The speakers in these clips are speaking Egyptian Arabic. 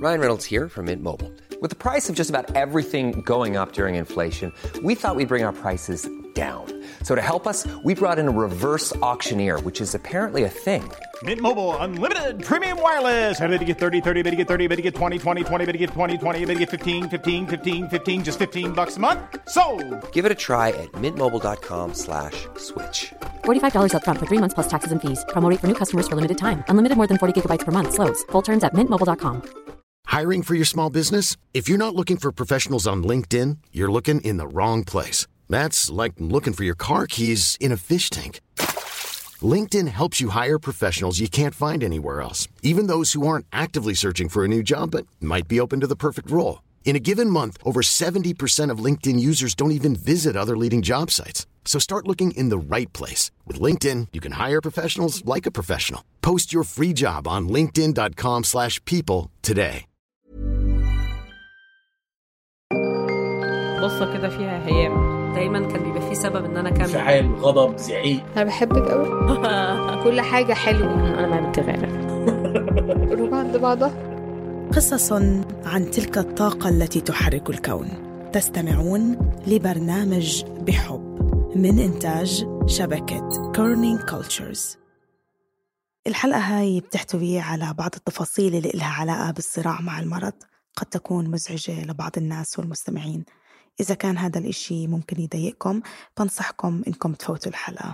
Ryan Reynolds here from Mint Mobile. With the price of just about everything going up during inflation, we thought we'd bring our prices down. So to help us, we brought in a reverse auctioneer, which is apparently a thing. Mint Mobile unlimited premium wireless. Ready to get 30, 30, bit to get 30, bit to get 20, 20, 20, bit to get 20, 20, bit to get 15, 15, 15, 15 just 15 bucks a month. So, Give it a try at mintmobile.com slash switch. $45 upfront for three months plus taxes and fees. Promo rate for new customers for limited time. Unlimited more than 40 gigabytes per month. Slows. Full terms at mintmobile.com. Hiring for your small business? If you're not looking for professionals on LinkedIn, you're looking in the wrong place. That's like looking for your car keys in a fish tank. LinkedIn helps you hire professionals you can't find anywhere else, even those who aren't actively searching for a new job but might be open to the perfect role. In a given month, over 70% of LinkedIn users don't even visit other leading job sites. So start looking in the right place. With LinkedIn, you can hire professionals like a professional. Post your free job on linkedin.com slash people today. قصة كده فيها هيام دايما كان بيبقى في سبب ان انا اكمل انفعال غضب زعيق انا بحبك قوي كل حاجه حلوه أنا ما بتغير قلوب عند بعضها قصص عن تلك الطاقة التي تحرك الكون تستمعون لبرنامج بحب من إنتاج شبكة كورنينج كولتشرز الحلقة هاي بتحتوي على بعض التفاصيل اللي إلها علاقة بالصراع مع المرض قد تكون مزعجة لبعض الناس والمستمعين إذا كان هذا الإشي ممكن يضايقكم بنصحكم إنكم تفوتوا الحلقة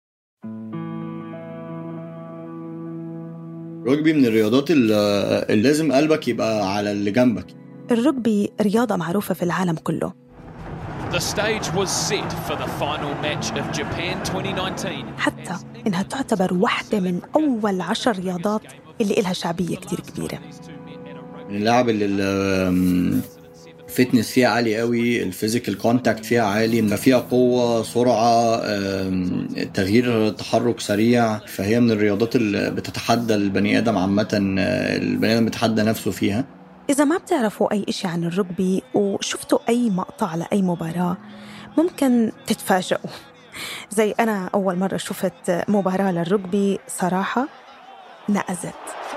رجبي من الرياضات اللي اللي لازم قلبك يبقى على اللي جنبك الرugby رياضة معروفة في العالم كله The stage was set for the final match of Japan 2019. حتى إنها تعتبر واحدة من أول عشر رياضات اللي إلها شعبية كتير كبيرة من اللعب اللي ال- الفتنس فيها عالي قوي الفيزيكال كونتاكت فيها عالي ما فيها قوة سرعة أم، تغيير تحرك سريع فهي من الرياضات اللي بتتحدى البني آدم عامة أه، البني آدم بيتحدى نفسه فيها إذا ما بتعرفوا أي إشي عن الرugby وشفتوا أي مقطع لأي مباراة ممكن تتفاجئوا زي أنا أول مرة شفت مباراة للرugby صراحة نأزت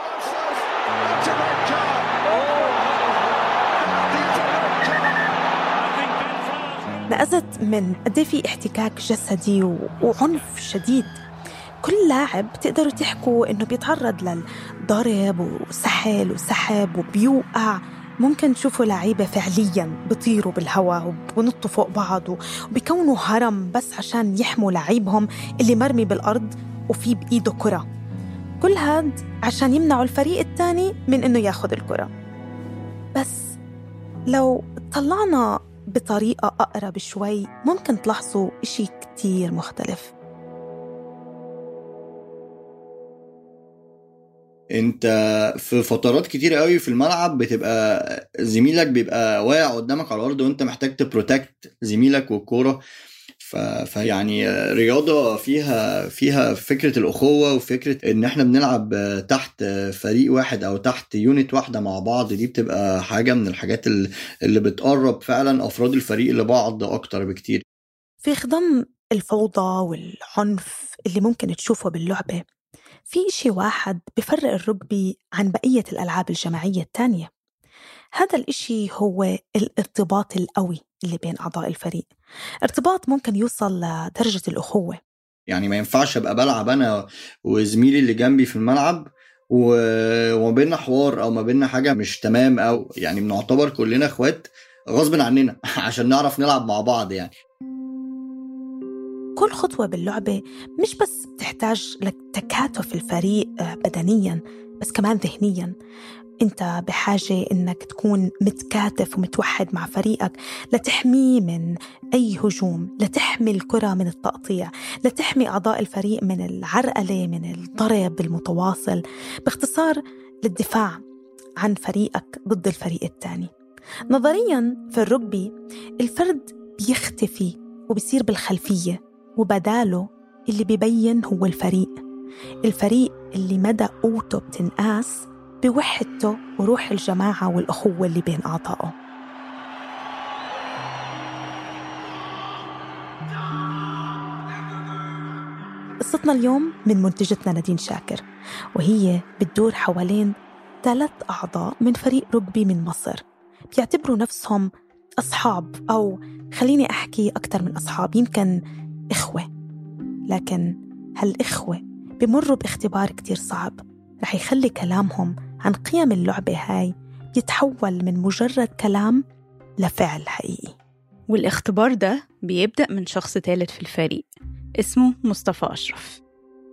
نأزت من قد إيه في احتكاك جسدي و- وعنف شديد كل لاعب بتقدروا تحكوا انه بيتعرض للضرب وسحل وسحب وبيوقع ممكن تشوفوا لعيبة فعليا بيطيروا بالهواء وبنطوا فوق بعض وبيكونوا هرم بس عشان يحموا لعيبهم اللي مرمي بالأرض وفي بإيده كرة كل هاد عشان يمنعوا الفريق الثاني من إنه ياخد الكرة بس لو طلعنا بطريقة أقرب شوي ممكن تلاحظوا إشي كتير مختلف انت في فترات كتير قوي في الملعب بتبقى زميلك بيبقى واقع قدامك على الارض وانت محتاج تبروتكت زميلك والكوره ف... فيعني رياضه فيها فيها فكره الاخوه وفكره ان احنا بنلعب تحت فريق واحد او تحت يونت واحده مع بعض دي بتبقى حاجه من الحاجات اللي اللي بتقرب فعلا افراد الفريق لبعض اكتر بكتير في خضم الفوضى والعنف اللي ممكن تشوفه باللعبة في إشي واحد بفرق الرugby عن بقية الألعاب الجماعية التانية هذا الإشي هو الارتباط القوي اللي بين أعضاء الفريق ارتباط ممكن يوصل لدرجة الأخوة يعني ما ينفعش ابقى بلعب انا وزميلي اللي جنبي في الملعب و- وما بيننا حوار او ما بيننا حاجه مش تمام او يعني بنعتبر كلنا اخوات غصب عننا عشان نعرف نلعب مع بعض يعني كل خطوة باللعبة مش بس بتحتاج لك تكاتف الفريق آه، بدنيا بس كمان ذهنيا انت بحاجة انك تكون متكاتف ومتوحد مع فريقك لتحميه من اي هجوم لتحمي الكرة من التقطيع لتحمي اعضاء الفريق من العرقلة من الضرب المتواصل باختصار للدفاع عن فريقك ضد الفريق الثاني نظريا في الرugby الفرد بيختفي وبيصير بالخلفية وبداله اللي بيبين هو الفريق الفريق اللي مدى قوته بتنقاس بوحدته وروح الجماعة والأخوة اللي بين أعضائه قصتنا اليوم من منتجتنا نادين شاكر وهي بتدور حوالين ثلاث أعضاء من فريق رugby من مصر بيعتبروا نفسهم أصحاب أو خليني أحكي أكثر من أصحاب يمكن إخوة لكن هالإخوة بمروا باختبار كتير صعب رح يخلي كلامهم عن قيم اللعبة هاي يتحول من مجرد كلام لفعل حقيقي والاختبار ده بيبدأ من شخص ثالث في الفريق اسمه مصطفى أشرف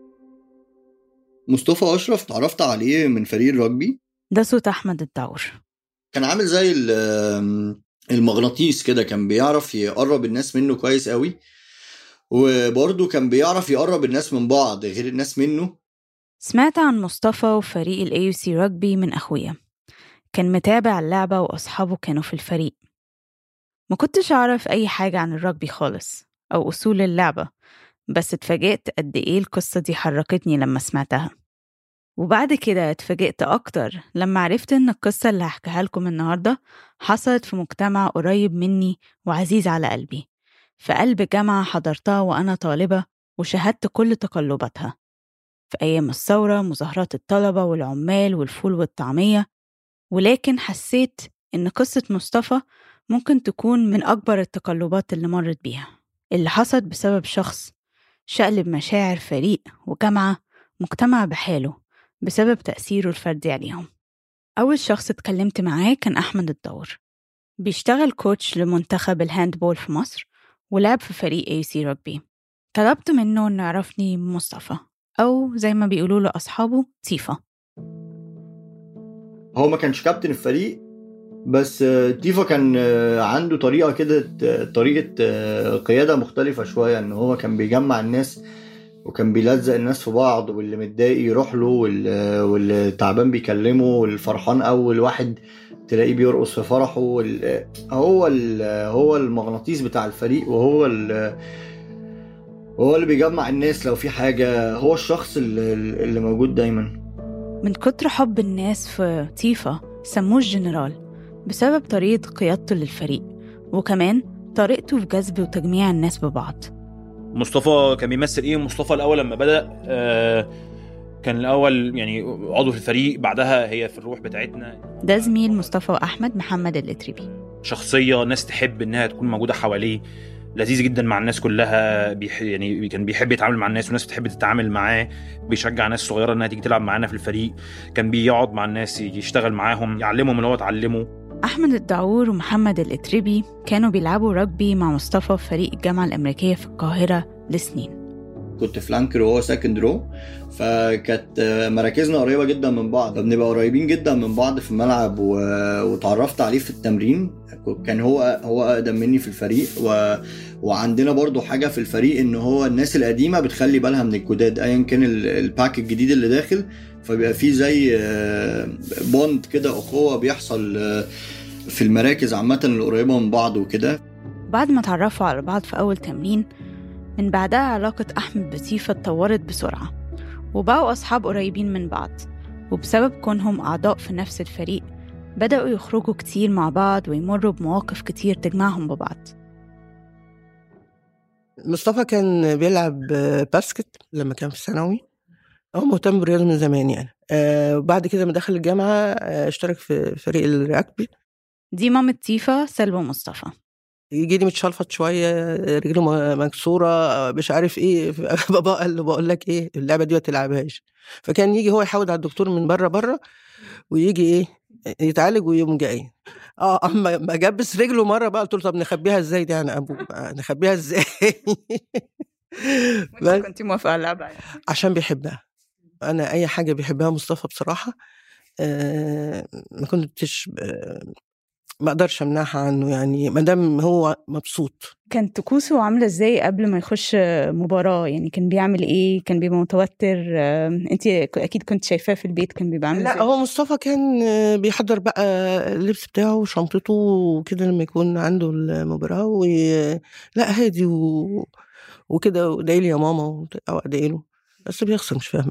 مصطفى اشرف اتعرفت عليه من فريق الرجبي ده صوت أحمد الدور كان عامل زي ال- المغناطيس كده كان بيعرف يقرب الناس منه كويس قوي وبرضه كان بيعرف يقرب الناس من بعض غير الناس منه سمعت عن مصطفى وفريق ال AUC رugby من أخويا كان متابع اللعبة وأصحابه كانوا في الفريق ما كنتش أعرف أي حاجة عن الرugby خالص أو أصول اللعبة بس اتفاجئت قد إيه القصة دي حركتني لما سمعتها وبعد كده اتفاجئت أكتر لما عرفت إن القصة اللي هحكيها لكم النهاردة حصلت في مجتمع قريب مني وعزيز على قلبي في قلب جامعة حضرتها وأنا طالبة وشاهدت كل تقلباتها في أيام الثورة مظاهرات الطلبة والعمال والفول والطعمية ولكن حسيت إن قصة مصطفى ممكن تكون من أكبر التقلبات اللي مرت بيها اللي حصلت بسبب شخص شقلب مشاعر فريق وجامعة مجتمع بحاله بسبب تأثيره الفردي عليهم أول شخص اتكلمت معاه كان أحمد الدور بيشتغل كوتش لمنتخب الهاندبول في مصر ولعب في فريق AUC رugby طلبت منه إنه يعرفني بمصطفى أو زي ما بيقولوا له أصحابه تيفا هو ما كانش كابتن الفريق بس آه، تيفا كان آه، عنده طريقة كده آه، طريقة آه، قيادة مختلفة شوية ان هو كان بيجمع الناس وكان بيلزق الناس في بعض واللي متضايق يروح له وال- واللي تعبان بيكلمه والفرحان اول واحد تلاقيه بيرقص في فرحه وال- هو ال- هو المغناطيس بتاع الفريق وهو ال- هو اللي بيجمع الناس لو في حاجة هو الشخص اللي, اللي موجود دايما من كتر حب الناس في تيفا سموه الجنرال بسبب طريقة قيادته للفريق وكمان طريقته في جذب وتجميع الناس ببعض مصطفى كان بيمثل ايه مصطفى الاول لما بدا آه كان الاول يعني عضو في الفريق بعدها هي في الروح بتاعتنا ده زميل مصطفى وأحمد محمد الإتربي شخصيه ناس تحب انها تكون موجوده حواليه لذيذ جدا مع الناس كلها بيح... يعني كان بيحب يتعامل مع الناس والناس بتحب تتعامل معاه بيشجع ناس صغيره انها تيجي تلعب معانا في الفريق كان بيقعد مع الناس يشتغل معاهم يعلمهم اللي هو اتعلمه أحمد الدعور ومحمد الإتربي كانوا بيلعبوا رugby مع مصطفى في فريق الجامعة الأمريكية في القاهرة لسنين كنت فلانكر وهو سكند رو فكانت آه، مراكزنا قريبه جدا من بعض فبنبقى قريبين جدا من بعض في الملعب و... وتعرفت عليه في التمرين كان هو هو اقدم مني في الفريق و... وعندنا برضو حاجه في الفريق ان هو الناس القديمه بتخلي بالها من الجداد ايا كان ال- الباك الجديد اللي داخل فبيبقى فيه زي آه، بوند كده اخوه بيحصل آه، في المراكز عامه القريبه من بعض وكده بعد ما اتعرفوا على بعض في أول تمرين من بعدها علاقة أحمد بتيفا اتطورت بسرعة وبقوا أصحاب قريبين من بعض وبسبب كونهم أعضاء في نفس الفريق بدأوا يخرجوا كتير مع بعض ويمروا بمواقف كتير تجمعهم ببعض مصطفى كان بيلعب باسكت لما كان في ثانوي هو مهتم بالرياضة من زمان يعني آه وبعد كده لما دخل الجامعة آه اشترك في فريق الركبي دي مامة تيفا سلوى مصطفى يجي لي متشلفط شوية رجله م- مكسورة مش عارف ايه بابا قال له بقول لك ايه اللعبة دي ما تلعبهاش فكان يجي هو يحاول على الدكتور من بره بره ويجي ايه يتعالج ويقوم جاي اه اما ما جبس رجله مره بقى قلت له طب نخبيها ازاي دي يعني ابو نخبيها ازاي بس- كنت موافقة على اللعبة عشان بيحبها انا اي حاجه بيحبها مصطفى بصراحه آه ما كنتش آه ما اقدرش امنعها عنه يعني ما دام هو مبسوط كان طقوسه عاملة ازاي قبل ما يخش مباراة يعني كان بيعمل ايه كان بيبقى متوتر انت اكيد كنت شايفاه في البيت كان بيبقى عامل لا ازاي هو مصطفى كان آه، بيحضر بقى اللبس بتاعه وشنطته وكده لما يكون عنده المباراة و... لا هادي و... وكده وادعي لي يا ماما وت- او ادعي له بس بيخسر مش فاهمة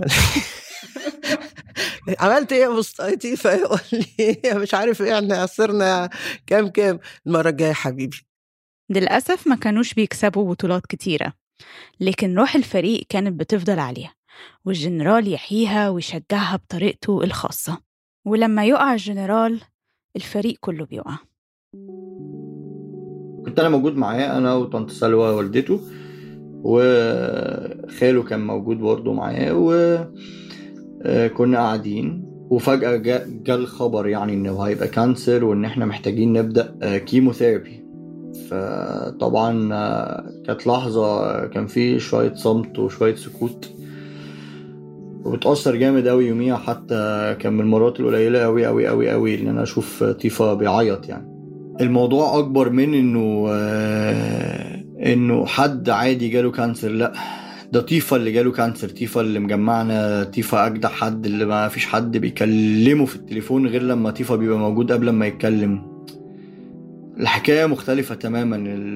عملت ايه يا مصطفى فيقول لي مش عارف ايه احنا خسرنا كام كام المرة الجاية يا حبيبي للأسف ما كانوش بيكسبوا بطولات كتيرة لكن روح الفريق كانت بتفضل عليها والجنرال يحييها ويشجعها بطريقته الخاصة ولما يقع الجنرال الفريق كله بيقع كنت انا موجود معاه انا وطنط سلوى والدته وخاله كان موجود برضه معاه وكنا قاعدين وفجأة جاء جا الخبر يعني انه هيبقى كانسر وان احنا محتاجين نبدأ كيموثيرابي فطبعا كانت لحظة كان في شوية صمت وشوية سكوت وبتأثر جامد قوي يوميها حتى كان من المرات القليلة قوي قوي قوي قوي ان انا اشوف طيفا بيعيط يعني الموضوع اكبر من انه انه حد عادي جاله كانسر لا ده طيفا اللي جاله كانسر طيفا اللي مجمعنا طيفا اجدع حد اللي ما فيش حد بيكلمه في التليفون غير لما طيفا بيبقى موجود قبل ما يتكلم الحكاية مختلفة تماما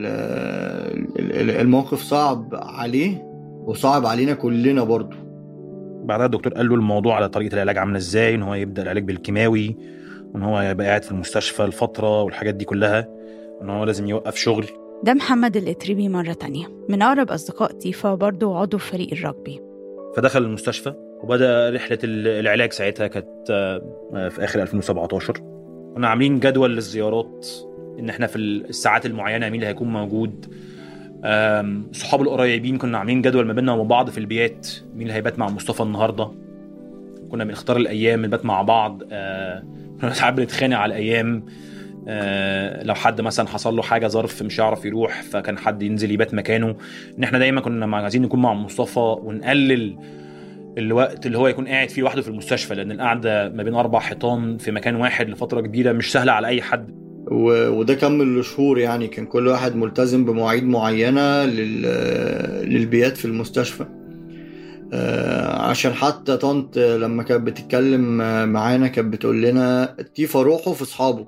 الموقف صعب عليه وصعب علينا كلنا برضو بعدها الدكتور قال له الموضوع على طريقة العلاج عاملة ازاي ان هو يبدأ العلاج بالكيماوي وان هو يبقى قاعد في المستشفى لفترة والحاجات دي كلها ان هو لازم يوقف شغل ده محمد الإتريبي مرة تانية من أقرب أصدقاء تيفا وبرضه عضو فريق الرجبي فدخل المستشفى وبدأ رحلة العلاج ساعتها كانت في آخر 2017 كنا عاملين جدول للزيارات ان احنا في الساعات المعينه مين اللي هيكون موجود صحابه القريبين كنا عاملين جدول ما بيننا وبين بعض في البيات مين اللي هيبات مع مصطفى النهارده كنا بنختار الايام نبات مع بعض كنا ساعات بنتخانق على الايام لو حد مثلا حصل له حاجه ظرف مش هيعرف يروح فكان حد ينزل يبات مكانه ان احنا دايما كنا عايزين نكون مع مصطفى ونقلل الوقت اللي هو يكون قاعد فيه لوحده في المستشفى لان القعده ما بين اربع حيطان في مكان واحد لفتره كبيره مش سهله على اي حد و... وده كمل لشهور يعني كان كل واحد ملتزم بمواعيد معينة لل... للبيات في المستشفى آه عشان حتى طنط لما كانت بتتكلم معانا كانت بتقول لنا تيفا روحه في اصحابه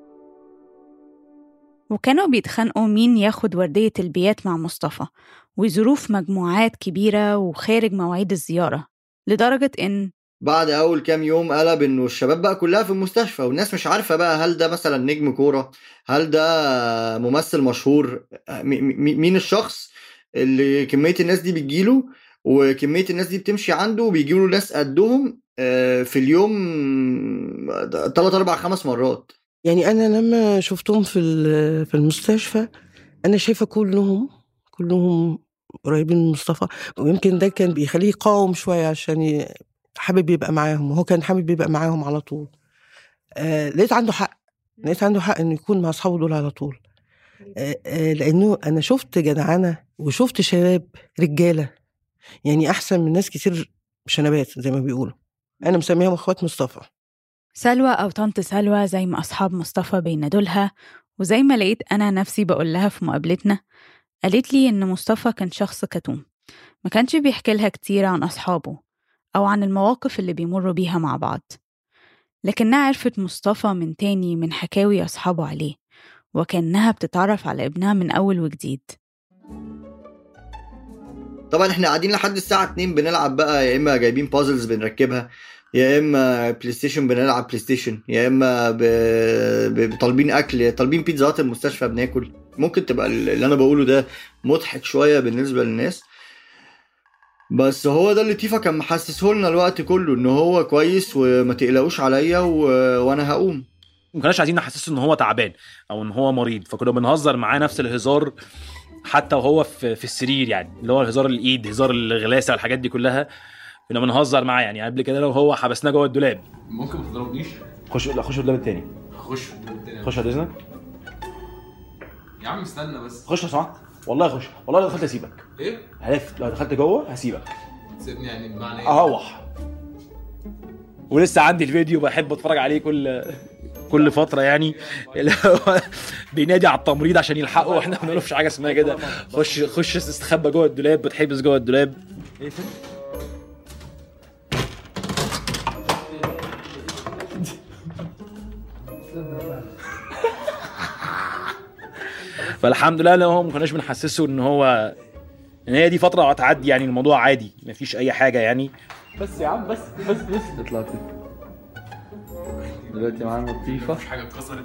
وكانوا بيتخانقوا مين ياخد وردية البيات مع مصطفى وظروف مجموعات كبيرة وخارج مواعيد الزيارة لدرجة إن بعد اول كام يوم قلب انه الشباب بقى كلها في المستشفى والناس مش عارفه بقى هل ده مثلا نجم كوره هل ده ممثل مشهور مين الشخص اللي كميه الناس دي بتجيله وكميه الناس دي بتمشي عنده وبيجيله ناس قدهم في اليوم ثلاث اربع خمس مرات يعني انا لما شفتهم في في المستشفى انا شايفه كلهم كلهم قريبين من مصطفى ويمكن ده كان بيخليه يقاوم شويه عشان حابب يبقى معاهم وهو كان حابب يبقى معاهم على طول آه لقيت عنده حق لقيت عنده حق انه يكون مع اصحابه دول على طول آه آه لانه انا شفت جدعنه وشفت شباب رجاله يعني احسن من ناس كتير شنبات زي ما بيقولوا انا مسميهم اخوات مصطفى سلوى او طنط سلوى زي ما اصحاب مصطفى بينادولها وزي ما لقيت انا نفسي بقول لها في مقابلتنا قالت لي ان مصطفى كان شخص كتوم ما كانش بيحكي لها كتير عن اصحابه أو عن المواقف اللي بيمروا بيها مع بعض لكنها عرفت مصطفى من تاني من حكاوي أصحابه عليه وكأنها بتتعرف على ابنها من أول وجديد طبعا احنا قاعدين لحد الساعة 2 بنلعب بقى يا إما جايبين بازلز بنركبها يا اما بلاي ستيشن بنلعب بلاي ستيشن يا اما ب... ب... طالبين اكل طالبين بيتزاات المستشفى بناكل ممكن تبقى اللي انا بقوله ده مضحك شويه بالنسبه للناس بس هو ده اللي تيفا كان محسسه لنا الوقت كله ان هو كويس وما تقلقوش عليا و... وانا هقوم ما كناش عايزين نحسسه ان هو تعبان او ان هو مريض فكنا بنهزر معاه نفس الهزار حتى وهو في, في السرير يعني اللي هو هزار الايد هزار الغلاسه والحاجات دي كلها كنا بنهزر معاه يعني قبل كده لو هو حبسناه جوه الدولاب ممكن ما تضربنيش خش لا خش الدولاب التاني خش في الدولاب التاني خش بعد اذنك يا عم استنى بس خش لو سمحت والله خش والله لو دخلت هسيبك ايه هلف لو دخلت جوه هسيبك تسيبني يعني بمعنى ايه اروح ولسه عندي الفيديو بحب اتفرج عليه كل كل فتره يعني اللي هو بينادي على التمريض عشان يلحقه واحنا ما بنعرفش حاجه اسمها كده خش خش استخبى جوه الدولاب بتحبس جوه الدولاب فالحمد لله لو هو ما كناش بنحسسه ان هو ان هي دي فتره وهتعدي يعني الموضوع عادي مفيش اي حاجه يعني بس يا عم بس بس بس اطلع كده دلوقتي معانا لطيفه مش حاجه اتكسرت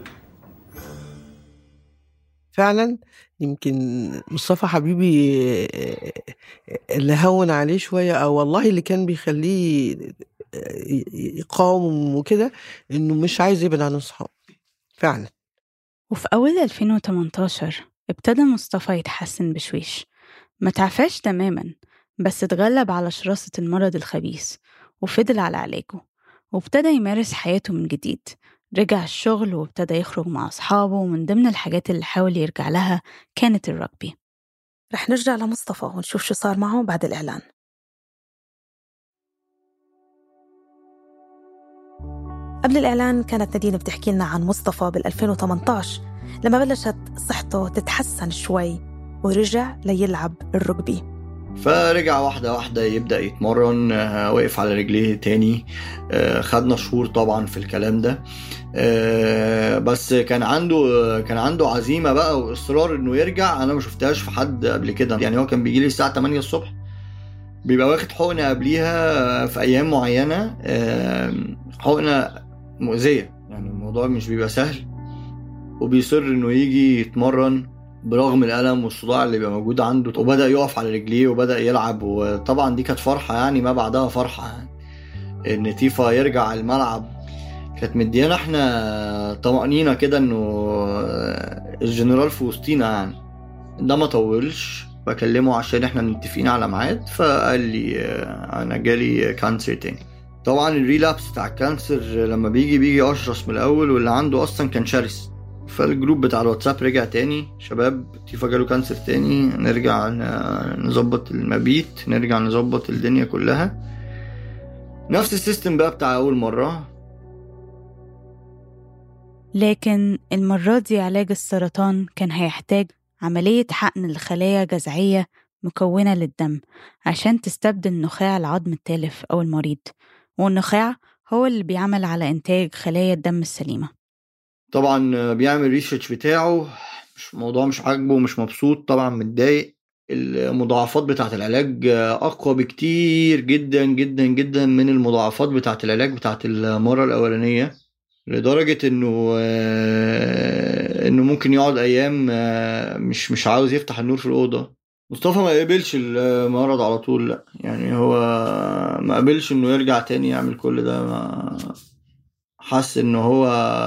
فعلا يمكن مصطفى حبيبي اللي هون عليه شويه او والله اللي كان بيخليه ي- يقاوم وكده انه مش عايز يبعد عن اصحابه فعلا وفي أول 2018 ابتدى مصطفى يتحسن بشويش ما تعفاش تماما بس اتغلب على شراسة المرض الخبيث وفضل على علاجه وابتدى يمارس حياته من جديد رجع الشغل وابتدى يخرج مع أصحابه ومن ضمن الحاجات اللي حاول يرجع لها كانت الرugby رح نرجع لمصطفى ونشوف شو صار معه بعد الإعلان قبل الإعلان كانت نادين بتحكي لنا عن مصطفى بال 2018 لما بلشت صحته تتحسن شوي ورجع ليلعب الرugby فرجع واحدة واحدة يبدأ يتمرن آه، وقف على رجليه تاني آه، خدنا شهور طبعا في الكلام ده آه، بس كان عنده كان عنده عزيمة بقى وإصرار إنه يرجع أنا ما شفتهاش في حد قبل كده يعني هو كان بيجي لي الساعة 8 الصبح بيبقى واخد حقنة قبليها في أيام معينة آه، حقنة مؤذية يعني الموضوع مش بيبقى سهل وبيصر إنه يجي يتمرن برغم الألم والصداع اللي بيبقى موجود عنده وبدأ يقف على رجليه وبدأ يلعب وطبعا دي كانت فرحة يعني ما بعدها فرحة يعني إن تيفا يرجع الملعب كانت مديانا احنا طمأنينة كده انه الجنرال في وسطينا يعني ده ما طولش بكلمه عشان احنا متفقين على ميعاد فقال لي اه، انا جالي كانسر تاني طبعا الريلابس بتاع الكانسر لما بيجي بيجي اشرس من الاول واللي عنده اصلا كان شرس فالجروب بتاع الواتساب رجع تاني شباب تيفا جاله كانسر تاني نرجع ن- نظبط المبيت نرجع نظبط الدنيا كلها نفس السيستم بقى بتاع اول مره لكن المرة دي علاج السرطان كان هيحتاج عملية حقن لخلايا جذعية مكونة للدم عشان تستبدل نخاع العظم التالف أو المريض والنخاع هو اللي بيعمل على إنتاج خلايا الدم السليمة طبعا بيعمل الريسيرش بتاعه مش الموضوع مش عاجبه مش مبسوط طبعا متضايق المضاعفات بتاعة العلاج أقوى بكتير جدا جدا جدا من المضاعفات بتاعة العلاج بتاعة المرة الأولانية لدرجة إنه آه، إنه ممكن يقعد أيام آه، مش مش عاوز يفتح النور في الأوضة مصطفى ما قبلش المرض على طول لا يعني هو ما قبلش إنه يرجع تاني يعمل كل ده ما حس إن هو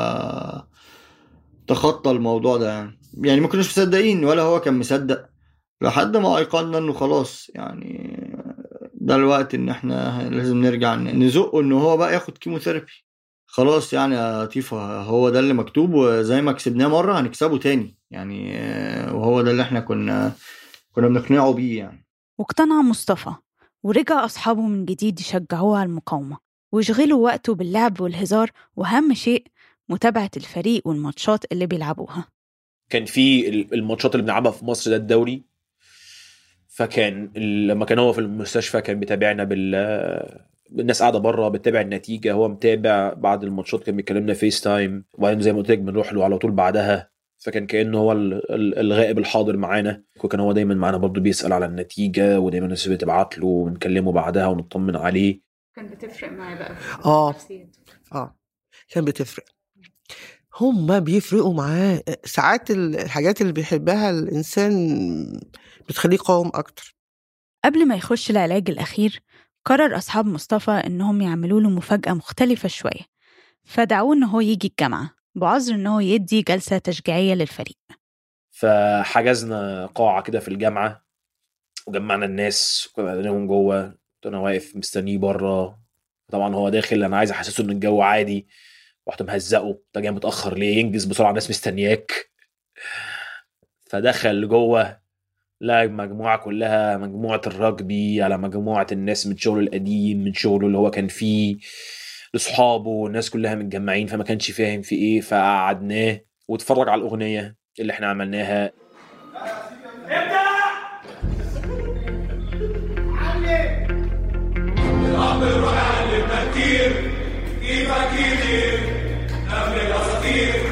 تخطى الموضوع ده يعني يعني ما كناش مصدقين ولا هو كان مصدق لحد ما ايقنا انه خلاص يعني ده الوقت ان احنا لازم نرجع نزقه ان هو بقى ياخد كيموثيرابي خلاص يعني يا طيفا هو ده اللي مكتوب وزي ما كسبناه مره هنكسبه تاني يعني آه، وهو ده اللي احنا كنا كنا بنقنعه بيه يعني واقتنع مصطفى ورجع أصحابه من جديد يشجعوه على المقاومة ويشغلوا وقته باللعب والهزار وأهم شيء متابعة الفريق والماتشات اللي بيلعبوها كان في ال- الماتشات اللي بنلعبها في مصر ده الدوري فكان ال- لما كان هو في المستشفى كان بيتابعنا بال الناس قاعده بره بتتابع النتيجه هو متابع بعد الماتشات كان بيكلمنا فيس تايم وبعدين زي ما قلت لك بنروح له على طول بعدها فكان كانه هو ال- ال- الغائب الحاضر معانا وكان هو دايما معانا برضه بيسال على النتيجه ودايما الناس بتبعت له ونكلمه بعدها ونطمن عليه كان بتفرق معايا بقى في اه نفسيته. اه كان بتفرق هما بيفرقوا معاه ساعات ال- الحاجات اللي بيحبها الإنسان بتخليه قوم أكتر قبل ما يخش العلاج الأخير قرر أصحاب مصطفى إنهم يعملوا له مفاجأة مختلفة شوية فدعوه إن هو يجي الجامعة بعذر إن هو يدي جلسة تشجيعية للفريق فحجزنا قاعة كده في الجامعة وجمعنا الناس وقعدناهم جوه كنت انا واقف مستنيه بره طبعا هو داخل انا عايز احسسه ان الجو عادي رحت مهزقه انت جاي متاخر ليه ينجز بسرعه الناس مستنياك فدخل جوه لا المجموعه كلها مجموعه الرجبي على مجموعه الناس من شغله القديم من شغله اللي هو كان فيه لاصحابه الناس كلها متجمعين فما كانش فاهم في ايه فقعدناه واتفرج على الاغنيه اللي احنا عملناها الأب روح علمنا كتير كيفك كتير قبل الأساطير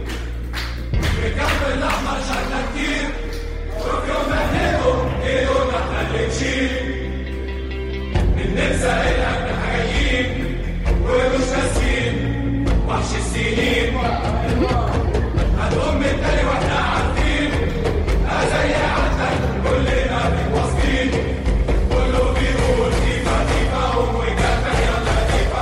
الكف الأحمر شكلنا كتير وفي يوم نحلهم إيده احنا اللي نشيل النمسا إلك حاجين ومش ناسين وحش السنين هنقوم من تاني واحنا عارفين زي عندك كلنا متواصلين كله بيقول كيفا كيفا ومكافح يلا كيفا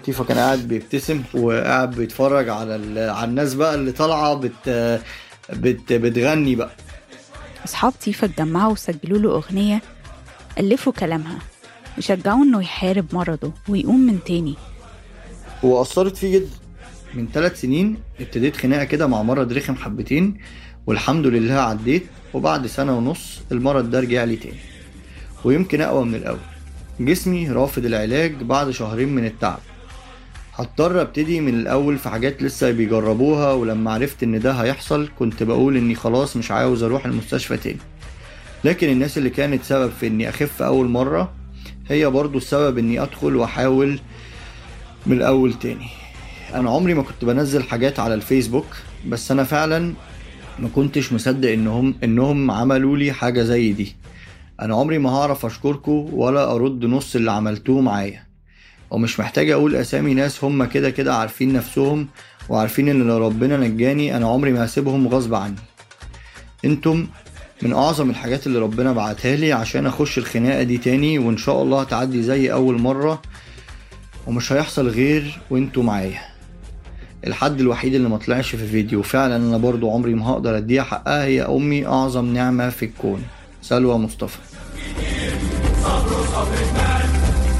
تيفا كان قاعد بيبتسم وقاعد بيتفرج على ال- على الناس بقى اللي طالعه بت بت بتغني بقى أصحاب تيفا اتجمعوا وسجلوا له أغنية ألفوا كلامها وشجعوه إنه يحارب مرضه ويقوم من تاني واثرت فيه جدا من ثلاث سنين ابتديت خناقه كده مع مرض رخم حبتين والحمد لله عديت وبعد سنه ونص المرض ده رجع لي تاني ويمكن اقوى من الاول جسمي رافض العلاج بعد شهرين من التعب هضطر ابتدي من الاول في حاجات لسه بيجربوها ولما عرفت ان ده هيحصل كنت بقول اني خلاص مش عاوز اروح المستشفى تاني لكن الناس اللي كانت سبب في اني اخف اول مره هي برضو السبب اني ادخل واحاول من الاول تاني انا عمري ما كنت بنزل حاجات على الفيسبوك بس انا فعلا ما كنتش مصدق انهم انهم عملوا لي حاجه زي دي انا عمري ما هعرف اشكركم ولا ارد نص اللي عملتوه معايا ومش محتاج اقول اسامي ناس هم كده كده عارفين نفسهم وعارفين ان لو ربنا نجاني انا عمري ما هسيبهم غصب عني انتم من اعظم الحاجات اللي ربنا بعتها لي عشان اخش الخناقه دي تاني وان شاء الله هتعدي زي اول مره ومش هيحصل غير وانتوا معايا الحد الوحيد اللي ما طلعش في فيديو فعلا انا برضو عمري ما هقدر اديها حقها هي امي اعظم نعمه في الكون سلوى مصطفى صبر صبر الناس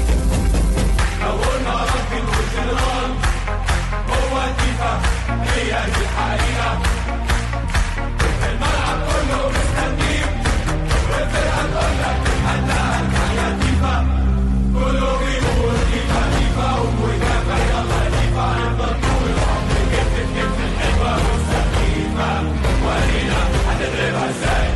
حولنا رب والجنرال هو الدفاع هي دي الحقيقة الملعب كله مستنيك والفرقة تقول لك هلا يا دفاع كله بيقول دفاع دفاع ودافع يلا دفاع نفضل طول العمر كتف كتف الحلوة والسخيفة ورينا هنضربها ازاي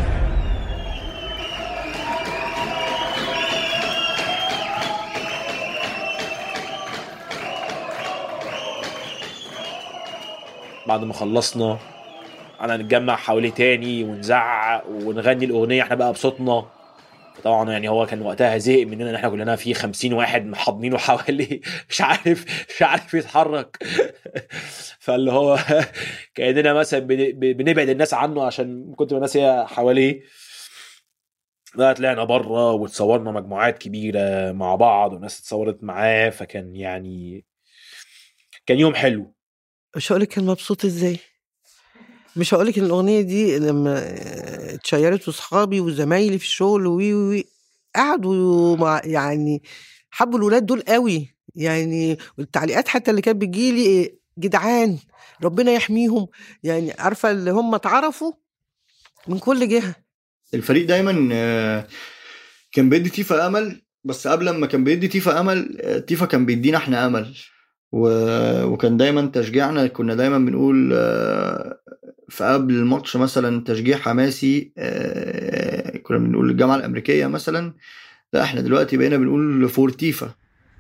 بعد ما خلصنا انا نتجمع حواليه تاني ونزعق ونغني الاغنيه احنا بقى بصوتنا طبعا يعني هو كان وقتها زهق مننا ان احنا كلنا في خمسين واحد محاضنينه حواليه مش عارف مش عارف يتحرك فاللي هو كاننا مثلا بن- بنبعد الناس عنه عشان من كتر ما الناس هي حواليه بقى طلعنا بره وتصورنا مجموعات كبيره مع بعض وناس اتصورت معاه فكان يعني كان يوم حلو مش هقولك كان مبسوط ازاي مش هقولك ان الاغنيه دي لما اتشيرت واصحابي وزمايلي في الشغل وي وي وي، قعدوا مع يعني حبوا الولاد دول قوي يعني والتعليقات حتى اللي كانت بتجيلي إيه، جدعان ربنا يحميهم يعني عارفه اللي هم اتعرفوا من كل جهه الفريق دايما آه، كان بيدي تيفا امل بس قبل ما كان بيدي تيفا امل آه، تيفا كان بيدينا احنا امل و... وكان دايما تشجيعنا كنا دايما بنقول آه، في قبل الماتش مثلا تشجيع حماسي آه، كنا بنقول الجامعه الامريكيه مثلا لا احنا دلوقتي بقينا بنقول فور تيفا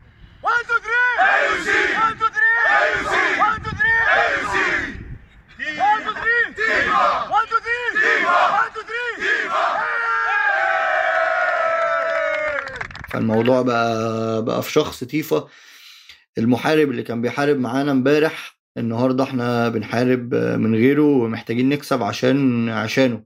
فالموضوع بقى بقى في شخص تيفا المحارب اللي كان بيحارب معانا امبارح النهارده احنا بنحارب من غيره ومحتاجين نكسب عشان عشانه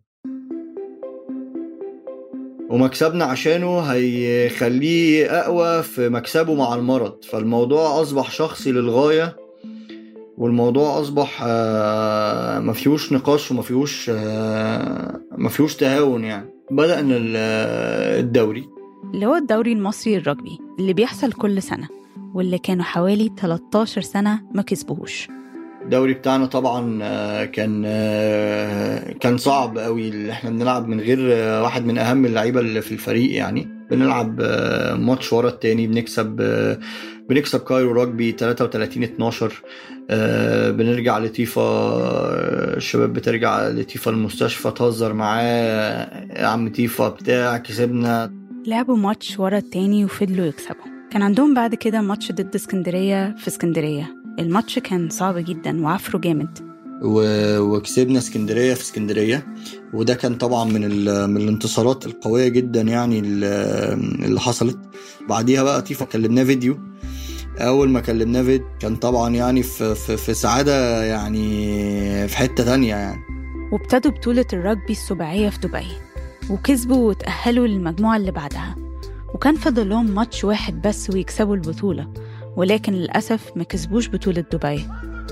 ومكسبنا عشانه هيخليه اقوى في مكسبه مع المرض فالموضوع اصبح شخصي للغايه والموضوع اصبح آه، ما فيهوش نقاش وما فيهوش آه، ما فيهوش تهاون يعني بدأنا ال- الدوري اللي هو الدوري المصري الرجبي اللي بيحصل كل سنة واللي كانوا حوالي 13 سنة ما كسبوهوش الدوري بتاعنا طبعا آه، كان آه، كان صعب قوي اللي احنا بنلعب من غير آه، واحد من اهم اللعيبه اللي في الفريق يعني بنلعب آه، ماتش ورا التاني بنكسب آه، بنكسب كايرو راجبي 33 12 آه، بنرجع لتيفا آه، الشباب بترجع لتيفا المستشفى تهزر معاه يا عم تيفا بتاع كسبنا لعبوا ماتش ورا التاني وفضلوا يكسبوا كان عندهم بعد كده ماتش ضد اسكندرية في اسكندرية الماتش كان صعب جدا وعفره جامد و- وكسبنا اسكندريه في اسكندريه وده كان طبعا من ال- من الانتصارات القويه جدا يعني ال- اللي حصلت بعديها بقى تيفا كلمناه فيديو اول ما كلمناه فيديو كان طبعا يعني في في, في سعاده يعني في حته تانية يعني وابتدوا بطولة الرجبي السباعية في دبي وكسبوا وتأهلوا للمجموعة اللي بعدها وكان فاضل لهم ماتش واحد بس ويكسبوا البطولة ولكن للأسف ما كسبوش بطولة دبي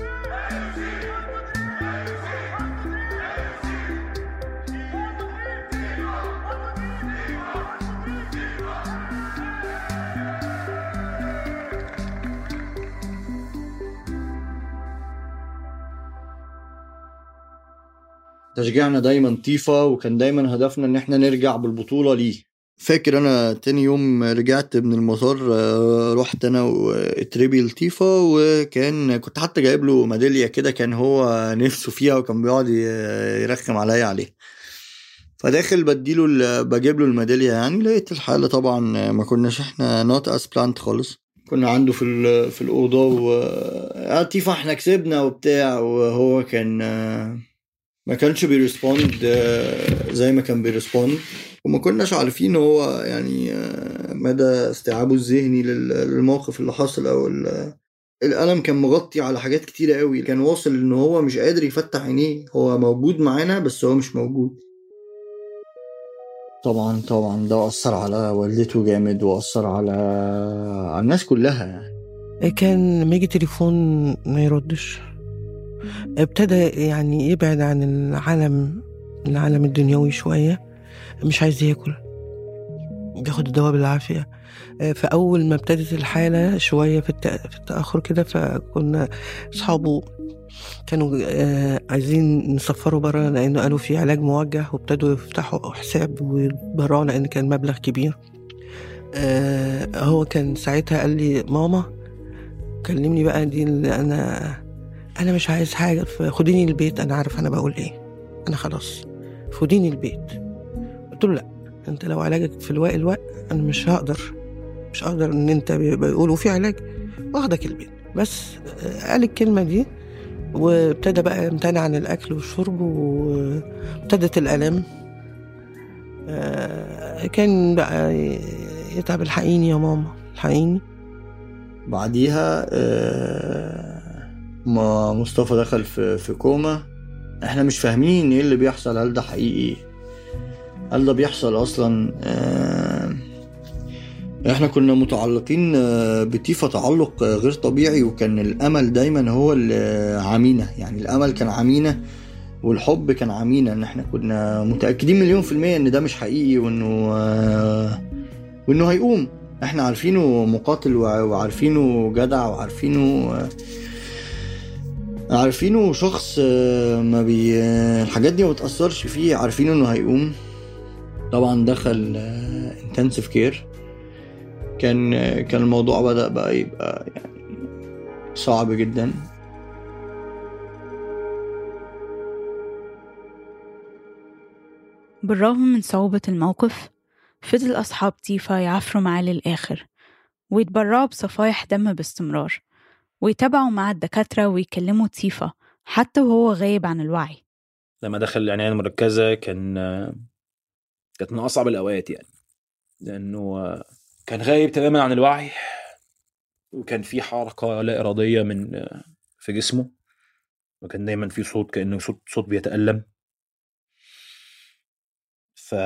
تشجيعنا دايما طيفة وكان دايما هدفنا ان احنا نرجع بالبطولة ليه فاكر انا تاني يوم رجعت من المطار آه، رحت انا وتريبي لطيفة وكان كنت حتى جايب له ميدالية كده كان هو نفسه فيها وكان بيقعد ي- يرخم عليا عليها فداخل بديله ال- بجيب له الميدالية يعني لقيت الحالة طبعا ما كناش احنا نوت اس بلانت خالص كنا عنده في ال- في الأوضة و آه، طيفة احنا كسبنا وبتاع وهو كان آه، ما كانش بيرسبوند آه، زي ما كان بيرسبوند وما كناش عارفين هو يعني آه، مدى استيعابه الذهني لل- للموقف اللي حصل او ال- الألم كان مغطي على حاجات كتيرة قوي كان واصل ان هو مش قادر يفتح عينيه هو موجود معانا بس هو مش موجود طبعا طبعا ده أثر على والدته جامد وأثر على على الناس كلها يعني كان لما يجي تليفون ما يردش ابتدى يعني يبعد عن العالم العالم الدنيوي شوية مش عايز ياكل بياخد الدواء بالعافية آه، فأول ما ابتدت الحالة شوية في, الت... في التأخر كده فكنا أصحابه كانوا آه، عايزين نسفروا برا لأنه قالوا في علاج موجه وابتدوا يفتحوا حساب ويبرعوا لأن كان مبلغ كبير آه، هو كان ساعتها قال لي ماما كلمني بقى دي اللي أنا أنا مش عايز حاجة خديني البيت أنا عارف أنا بقول إيه أنا خلاص خديني البيت قلت له لا أنت لو علاجك في الوقت الوقت أنا مش هقدر مش هقدر إن أنت بيقولوا في علاج واخدك البيت بس آه، قال الكلمة دي وابتدى بقى يمتنع عن الأكل والشرب وابتدت الآلام آه، كان بقى يتعب الحقيني يا ماما الحقيني بعديها آه، ما مصطفى دخل في في كوما احنا مش فاهمين ايه اللي بيحصل هل ده حقيقي هل ده بيحصل اصلا آه، احنا كنا متعلقين آه، بتيفا تعلق آه، غير طبيعي وكان الامل دايما هو اللي عامينا يعني الامل كان عامينا والحب كان عامينا ان احنا كنا متاكدين مليون في الميه ان ده مش حقيقي وانه آه، وانه هيقوم احنا عارفينه مقاتل وع- وعارفينه جدع وعارفينه آه، عارفينه شخص آه، ما بي آه، الحاجات دي ما بتأثرش فيه عارفينه انه هيقوم طبعا دخل انتنسيف كير كان آه، كان الموضوع بدأ بقى يبقى يعني صعب جدا بالرغم من صعوبة الموقف فضل أصحاب تيفا يعافروا معاه للآخر ويتبرعوا بصفايح دم باستمرار ويتابعوا مع الدكاترة ويكلموا تيفا حتى وهو غايب عن الوعي لما دخل العنايه المركزه كان كانت من اصعب الاوقات يعني لانه كان غايب تماما عن الوعي وكان في حركه لا اراديه من في جسمه وكان دايما في صوت كانه صوت صوت بيتالم ف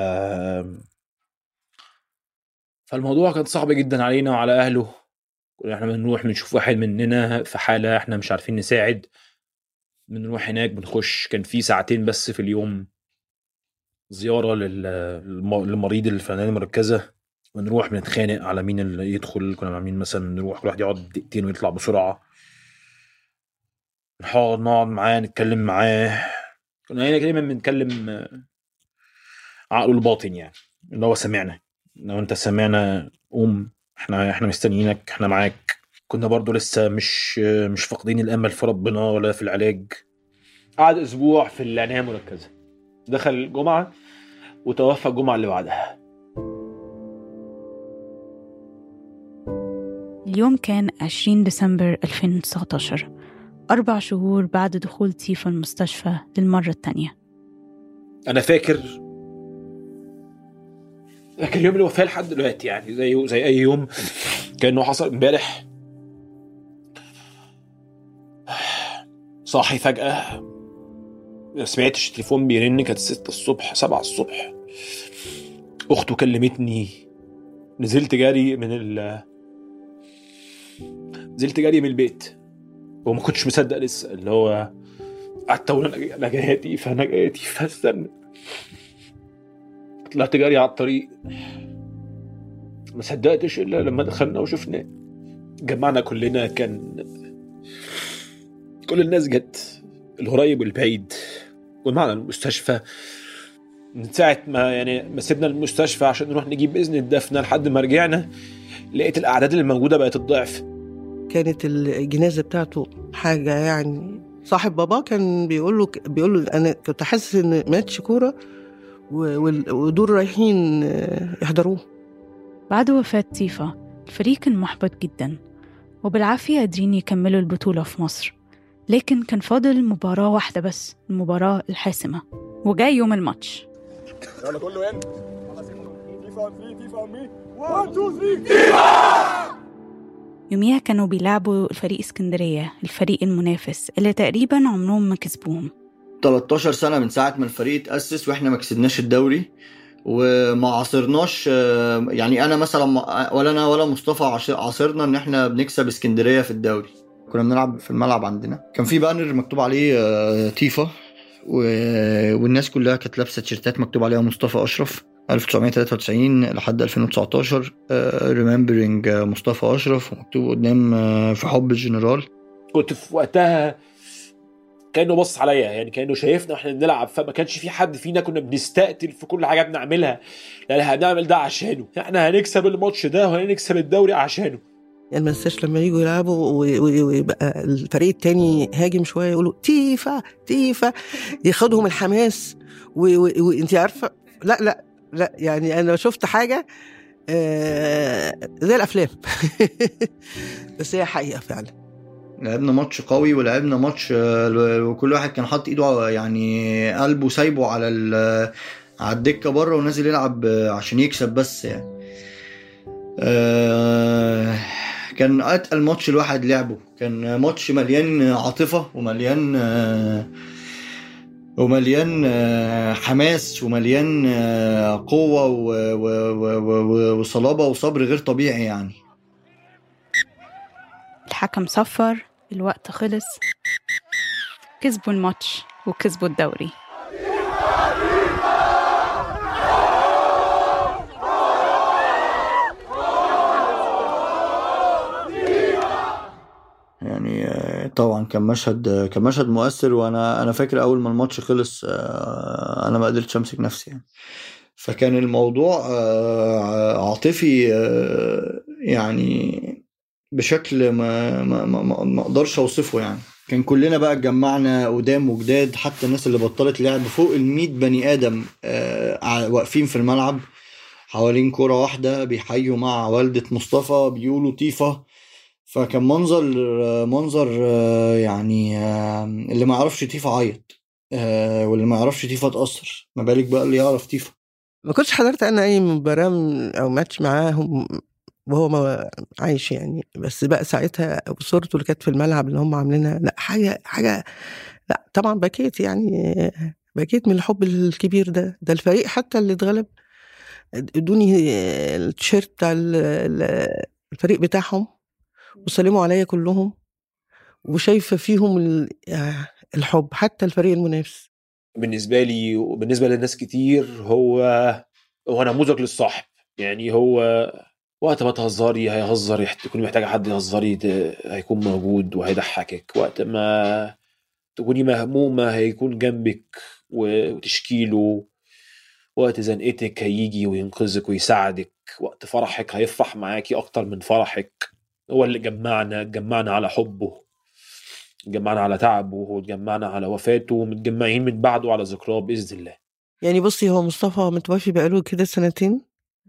فالموضوع كان صعب جدا علينا وعلى اهله كنا احنا بنروح بنشوف واحد مننا في حاله احنا مش عارفين نساعد بنروح هناك بنخش كان في ساعتين بس في اليوم زياره لل- للم- للمريض اللي في العنايه المركزه بنروح بنتخانق على مين اللي يدخل كنا عاملين مثلا نروح كل واحد يقعد دقيقتين ويطلع بسرعه نقعد نقعد معاه نتكلم معاه كنا هنا دايما بنتكلم آه، عقله الباطن يعني اللي هو سمعنا لو انت سمعنا قوم احنا احنا مستنيينك احنا معاك كنا برضو لسه مش مش فاقدين الامل في ربنا ولا في العلاج قعد اسبوع في العنايه المركزه دخل الجمعه وتوفى الجمعه اللي بعدها اليوم كان 20 ديسمبر 2019 أربع شهور بعد دخول تيفا المستشفى للمرة التانية انا فاكر فاكر يوم الوفاه لحد دلوقتي يعني زي زي اي يوم كانه حصل امبارح صاحي فجأة ما سمعتش التليفون بيرن كانت ستة الصبح سبعة الصبح أخته كلمتني نزلت جري من ال نزلت جري من البيت وما كنتش مصدق لسه اللي هو قعدت اقول انا انا جايه تيفا انا جايه تيفا استنى طلعت جري على الطريق ما صدقتش الا لما دخلنا وشفناه جمعنا كلنا كان كل الناس جت القريب والبعيد ومعنا المستشفى من ساعة ما يعني ما سيبنا المستشفى عشان نروح نجيب إذن الدفنة لحد ما رجعنا لقيت الأعداد اللي موجودة بقت الضعف كانت الجنازة بتاعته حاجة يعني صاحب بابا كان بيقول له بيقول له أنا كنت حاسس إن ماتش كورة و- وال- ودول رايحين آه، يحضروه بعد وفاة تيفا الفريق كان محبط جدا وبالعافية قادرين يكملوا البطولة في مصر لكن كان فاضل مباراة واحدة بس المباراة الحاسمة وجاي يوم الماتش يلا كله ان فيفا اون 3 فيفا اون مي 1 2 3 يوميها كانوا بيلعبوا فريق اسكندرية الفريق المنافس اللي تقريبا عمرهم ما كسبوهم 13 سنه من ساعه ما الفريق اتاسس واحنا ما كسبناش الدوري وما عاصرناش آه، يعني انا مثلا ما- ولا انا ولا مصطفى عاش- عاصرنا ان احنا بنكسب اسكندريه في الدوري كنا بنلعب في الملعب عندنا كان في بانر مكتوب عليه آه، تيفا و- والناس كلها كانت لابسه تيشيرتات مكتوب عليها مصطفى اشرف 1993 لحد 2019 ريمبرنج مصطفى اشرف ومكتوب قدام آه، في حب الجنرال كنت في وقتها كانه بص عليا يعني كانه شايفنا واحنا بنلعب فما كانش في حد فينا كنا بنستقتل في كل حاجه بنعملها لا هنعمل ده عشانه احنا هنكسب الماتش ده وهنكسب الدوري عشانه يعني ما انساش لما يجوا يلعبوا و- و- ويبقى الفريق التاني هاجم شويه يقولوا تيفا تيفا ياخدهم الحماس وانت عارفه لا لا لا يعني انا شفت حاجه آه، زي الافلام بس هي حقيقه فعلا لعبنا ماتش قوي ولعبنا ماتش آه، وكل واحد كان حاطط ايده يعني قلبه سايبه على ال- على الدكه بره ونازل يلعب آه، عشان يكسب بس يعني آه، كان اتقل ماتش الواحد لعبه كان ماتش مليان عاطفه ومليان آه، ومليان آه، حماس ومليان آه، قوه و- و- و- و- وصلابه وصبر غير طبيعي يعني الحكم صفر الوقت خلص كسبوا الماتش وكسبوا الدوري يعني آه، طبعا كان مشهد كان مشهد مؤثر وانا انا فاكر اول ما الماتش خلص آه، انا ما قدرتش امسك نفسي يعني فكان الموضوع آه، عاطفي آه، يعني بشكل ما ما ما- ما ما اقدرش اوصفه يعني كان كلنا بقى اتجمعنا قدام وجداد حتى الناس اللي بطلت لعب فوق ال 100 بني ادم آه، ع- واقفين في الملعب حوالين كرة واحدة بيحيوا مع والدة مصطفى بيقولوا طيفة فكان منظر منظر آه، يعني آه، اللي ما يعرفش تيفا عيط آه، واللي ما يعرفش تيفا اتأثر ما بالك بقى اللي يعرف تيفا ما كنتش حضرت انا اي مباراه من- او ماتش معاهم وهو ما عايش يعني بس بقى ساعتها صورته اللي كانت في الملعب اللي هم عاملينها لا حاجه حاجه لا طبعا بكيت يعني بكيت من الحب الكبير ده ده الفريق حتى اللي اتغلب ادوني التيشيرت بتاع ال- ال- الفريق بتاعهم وسلموا عليا كلهم وشايفه فيهم ال- الحب حتى الفريق المنافس بالنسبه لي وبالنسبه لناس كتير هو هو نموذج للصاحب يعني هو وقت ما تهزري هيهزر يحت- تكوني محتاجه حد يهزري ده هيكون موجود وهيضحكك وقت ما تكوني مهمومه هيكون جنبك و- وتشكيله وقت زنقتك هيجي وينقذك ويساعدك وقت فرحك هيفرح معاكي اكتر من فرحك هو اللي جمعنا جمعنا على حبه جمعنا على تعبه وجمعنا على وفاته ومتجمعين من بعده على ذكراه باذن الله يعني بصي هو مصطفى متوفي بقاله كده سنتين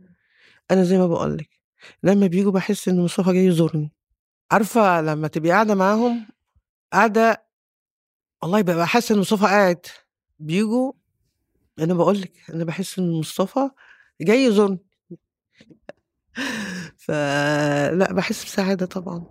انا زي ما بقول لك لما بيجوا بحس ان مصطفى جاي يزورني عارفه لما تبقي قاعده معاهم قاعده والله ببقى حاسه ان مصطفى قاعد بيجوا انا بقول لك انا بحس ان مصطفى جاي يزورني فلا بحس بسعاده طبعا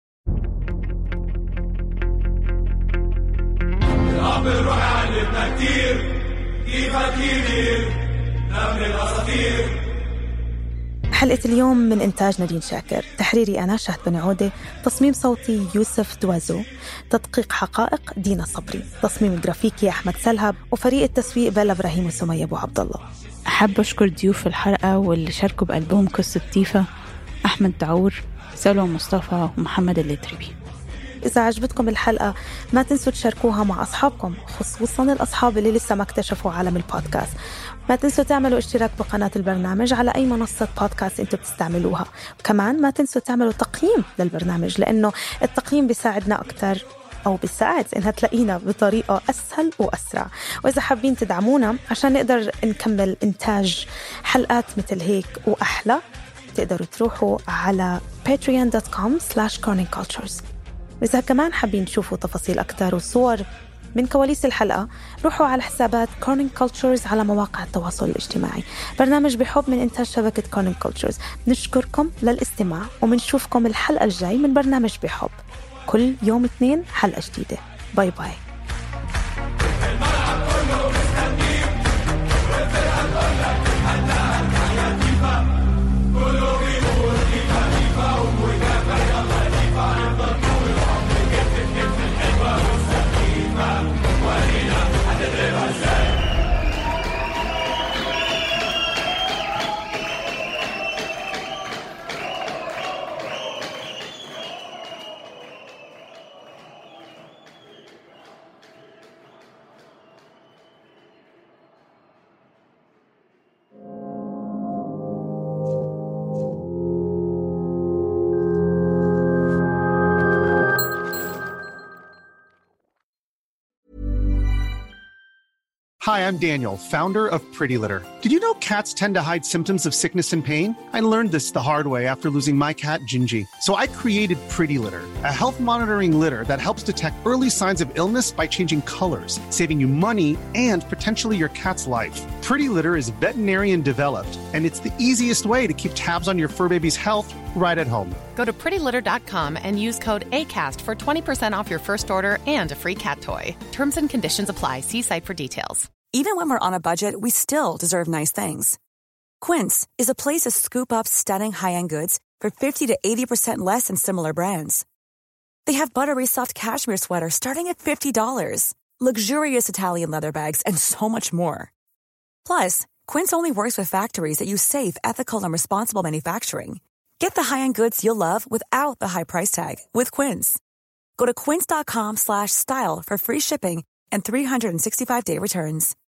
الأب الروح علمنا كتير كيف كبير نمل الأساطير حلقة اليوم من إنتاج نادين شاكر تحريري أنا شهد بن عودة تصميم صوتي يوسف دوازو تدقيق حقائق دينا صبري تصميم جرافيكي أحمد سلهب وفريق التسويق بلا إبراهيم وسمية أبو عبد الله أحب أشكر ضيوف الحلقة واللي شاركوا بقلبهم قصة تيفا أحمد دعور سلوى مصطفى ومحمد الليتربي إذا عجبتكم الحلقة ما تنسوا تشاركوها مع أصحابكم خصوصا الأصحاب اللي لسه ما اكتشفوا عالم البودكاست ما تنسوا تعملوا اشتراك بقناة البرنامج على أي منصة بودكاست أنتوا بتستعملوها وكمان ما تنسوا تعملوا تقييم للبرنامج لأنه التقييم بيساعدنا أكتر أو بيساعد إنها تلاقينا بطريقة أسهل وأسرع وإذا حابين تدعمونا عشان نقدر نكمل إنتاج حلقات مثل هيك وأحلى تقدروا تروحوا على patreon.com slash corningcultures وإذا كمان حابين تشوفوا تفاصيل أكتر وصور من كواليس الحلقة روحوا على حسابات كورنينج كولتشرز على مواقع التواصل الاجتماعي برنامج بحب من إنتاج شبكة كورنينج كولتشرز نشكركم للاستماع ومنشوفكم الحلقة الجاي من برنامج بحب كل يوم اثنين حلقة جديدة باي باي Hi, I'm Daniel, founder of Pretty Litter. Did you know cats tend to hide symptoms of sickness and pain? I learned this the hard way after losing my cat, Gingy. So I created Pretty Litter, a health monitoring litter that helps detect early signs of illness by changing colors, saving you money and potentially your cat's life. Pretty Litter is veterinarian developed, and it's the easiest way to keep tabs on your fur baby's health right at home. Go to prettylitter.com and use code ACAST for 20% off your first order and a free cat toy. Terms and conditions apply. See site for details. Even when we're on a budget, we still deserve nice things. Quince is a place to scoop up stunning high end goods for 50 to 80% less than similar brands. They have buttery soft cashmere sweaters starting at $50, luxurious Italian leather bags, and so much more. Plus, Quince only works with factories that use safe, ethical, and responsible manufacturing. Get the high-end goods you'll love without the high price tag with Quince. Go to quince.com slash style for free shipping and 365-day returns.